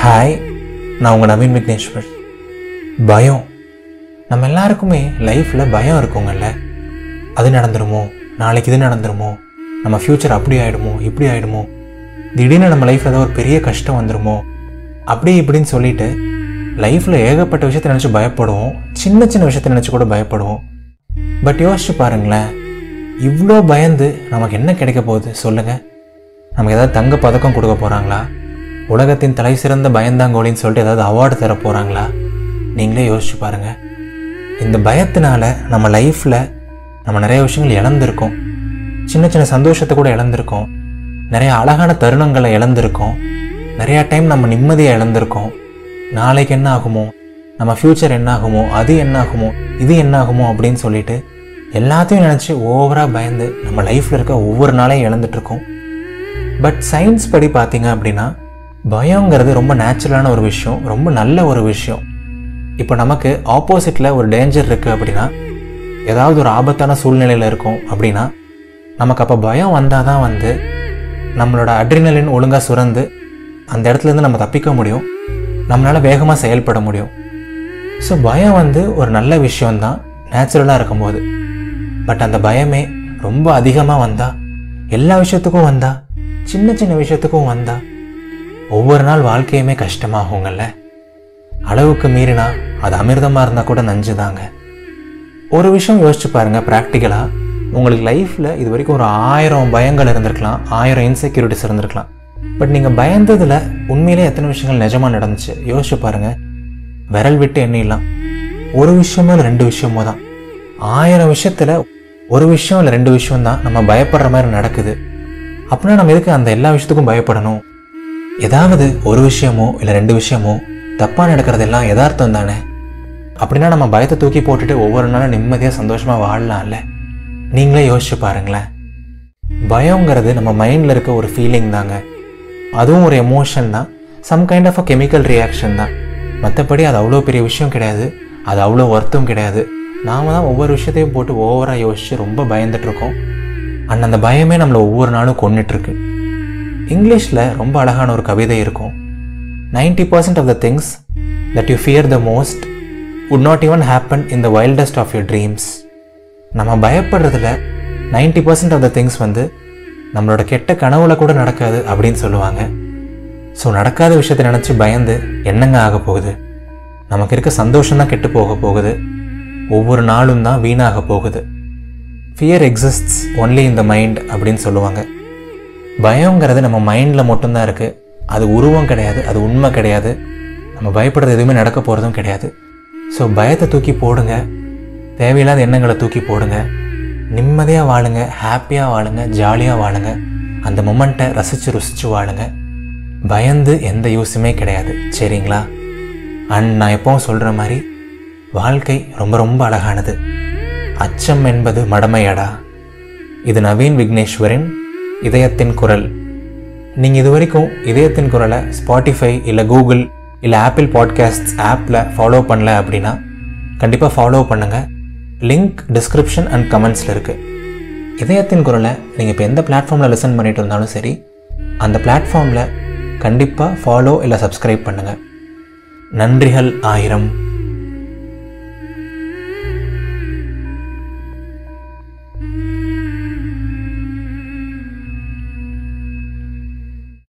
hi நான் உங்கள் நவீன் விக்னேஸ்வர் பயம் நம்ம எல்லாருக்குமே லைஃப்பில் பயம் இருக்குங்கல்ல அது நடந்துருமோ நாளைக்கு இது நடந்துருமோ நம்ம ஃப்யூச்சர் அப்படி ஆகிடுமோ இப்படி ஆகிடுமோ திடீர்னு நம்ம லைஃப்பில் ஏதாவது ஒரு பெரிய கஷ்டம் வந்துருமோ அப்படி இப்படின்னு சொல்லிட்டு லைஃப்பில் ஏகப்பட்ட விஷயத்தை நினச்சி பயப்படுவோம் சின்ன சின்ன விஷயத்தை நினச்சி கூட பயப்படுவோம் பட் யோசிச்சு பாருங்களேன் இவ்வளோ பயந்து நமக்கு என்ன கிடைக்க போகுது சொல்லுங்கள் நமக்கு ஏதாவது தங்க பதக்கம் கொடுக்க போகிறாங்களா உலகத்தின் தலை சிறந்த பயந்தாங்கோலின்னு சொல்லிட்டு ஏதாவது அவார்டு தர போகிறாங்களா நீங்களே யோசிச்சு பாருங்கள் இந்த பயத்தினால நம்ம லைஃப்பில் நம்ம நிறைய விஷயங்கள் இழந்திருக்கோம் சின்ன சின்ன சந்தோஷத்தை கூட இழந்திருக்கோம் நிறைய அழகான தருணங்களை இழந்திருக்கோம் நிறையா டைம் நம்ம நிம்மதியை இழந்திருக்கோம் நாளைக்கு என்ன ஆகுமோ நம்ம ஃப்யூச்சர் என்ன ஆகுமோ அது என்ன ஆகுமோ இது என்ன ஆகுமோ அப்படின்னு சொல்லிட்டு எல்லாத்தையும் நினச்சி ஓவராக பயந்து நம்ம லைஃப்பில் இருக்க ஒவ்வொரு நாளையும் இழந்துட்டுருக்கோம் பட் சயின்ஸ் படி பார்த்தீங்க அப்படின்னா பயங்கிறது ரொம்ப நேச்சுரலான ஒரு விஷயம் ரொம்ப நல்ல ஒரு விஷயம் இப்போ நமக்கு ஆப்போசிட்டில் ஒரு டேஞ்சர் இருக்குது அப்படின்னா ஏதாவது ஒரு ஆபத்தான சூழ்நிலையில் இருக்கும் அப்படின்னா நமக்கு அப்போ பயம் வந்தால் தான் வந்து நம்மளோட அட்ரினலின் ஒழுங்காக சுரந்து அந்த இடத்துலேருந்து நம்ம தப்பிக்க முடியும் நம்மளால் வேகமாக செயல்பட முடியும் ஸோ பயம் வந்து ஒரு நல்ல விஷயம்தான் நேச்சுரலாக இருக்கும்போது பட் அந்த பயமே ரொம்ப அதிகமாக வந்தா எல்லா விஷயத்துக்கும் வந்தா சின்ன சின்ன விஷயத்துக்கும் வந்தா ஒவ்வொரு நாள் வாழ்க்கையுமே கஷ்டமாகுங்கல்ல அளவுக்கு மீறினா அது அமிர்தமாக இருந்தால் கூட நஞ்சு தாங்க ஒரு விஷயம் யோசிச்சு பாருங்க ப்ராக்டிக்கலாக உங்களுக்கு லைஃப்பில் இது வரைக்கும் ஒரு ஆயிரம் பயங்கள் இருந்திருக்கலாம் ஆயிரம் இன்செக்யூரிட்டிஸ் இருந்திருக்கலாம் பட் நீங்கள் பயந்ததில் உண்மையிலே எத்தனை விஷயங்கள் நிஜமாக நடந்துச்சு யோசிச்சு பாருங்கள் விரல் விட்டு எண்ணிடலாம் ஒரு விஷயமோ இல்லை ரெண்டு விஷயமோ தான் ஆயிரம் விஷயத்தில் ஒரு விஷயம் இல்லை ரெண்டு விஷயம் தான் நம்ம பயப்படுற மாதிரி நடக்குது அப்படின்னா நம்ம எதுக்கு அந்த எல்லா விஷயத்துக்கும் பயப்படணும் ஏதாவது ஒரு விஷயமோ இல்லை ரெண்டு விஷயமோ தப்பாக நடக்கிறதெல்லாம் யதார்த்தம் தானே அப்படின்னா நம்ம பயத்தை தூக்கி போட்டுட்டு ஒவ்வொரு நாளும் நிம்மதியாக சந்தோஷமாக வாழலாம்ல நீங்களே யோசிச்சு பாருங்களேன் பயங்கிறது நம்ம மைண்டில் இருக்க ஒரு ஃபீலிங் தாங்க அதுவும் ஒரு எமோஷன் தான் some kind of a chemical reaction தான் மற்றபடி அது அவ்வளோ பெரிய விஷயம் கிடையாது அது அவ்வளோ ஒர்த்தும் கிடையாது நாம தான் ஒவ்வொரு விஷயத்தையும் போட்டு ஓவராக யோசித்து ரொம்ப பயந்துட்டுருக்கோம் அண்ட் அந்த பயமே நம்மளை ஒவ்வொரு நாளும் கொண்டுட்ருக்கு இங்கிலீஷில் ரொம்ப அழகான ஒரு கவிதை இருக்கும் ninety percent of the things that you fear the most would not even happen in the wildest of your dreams நம்ம பயப்படுறதுல ninety percent of the things வந்து நம்மளோட கெட்ட கனவுல கூட நடக்காது அப்படின்னு சொல்லுவாங்க ஸோ நடக்காத விஷயத்தை நினச்சி பயந்து என்னங்க ஆக போகுது நமக்கு இருக்க சந்தோஷம் தான் கெட்டு போக போகுது ஒவ்வொரு நாளும் தான் வீணாக போகுது fear exists only in the mind அப்படின்னு சொல்லுவாங்க பயங்கிறது நம்ம மைண்டில் மட்டும்தான் இருக்குது அது உருவம் கிடையாது அது உண்மை கிடையாது நம்ம பயப்படுறது எதுவுமே நடக்க போகிறதும் கிடையாது ஸோ பயத்தை தூக்கி போடுங்க தேவையில்லாத எண்ணங்களை தூக்கி போடுங்க நிம்மதியாக வாழுங்க ஹாப்பியாக வாழுங்க ஜாலியாக வாழுங்க அந்த மொமெண்ட்டை ரசித்து ருசித்து வாழுங்க பயந்து எந்த யூஸுமே கிடையாது சரிங்களா அண்ட் நான் எப்பவும் சொல்கிற மாதிரி வாழ்க்கை ரொம்ப ரொம்ப அழகானது அச்சம் என்பது மடமையடா இது நவீன் விக்னேஸ்வரின் இதயத்தின் குரல் நீங்கள் இது வரைக்கும் இதயத்தின் குரலை ஸ்பாட்டிஃபை இல்லை கூகுள் இல்லை ஆப்பிள் பாட்காஸ்ட்ஸ் ஆப்பில் ஃபாலோ பண்ணல அப்படின்னா கண்டிப்பாக ஃபாலோ பண்ணுங்கள் லிங்க் டிஸ்கிரிப்ஷன் அண்ட் கமெண்ட்ஸில் இருக்குது இதயத்தின் குரலை நீங்கள் இப்போ எந்த பிளாட்ஃபார்மில் லிசன் பண்ணிட்டு இருந்தாலும் சரி அந்த பிளாட்ஃபார்மில் கண்டிப்பாக ஃபாலோ இல்லை சப்ஸ்கிரைப் பண்ணுங்கள் நன்றிகள் ஆயிரம்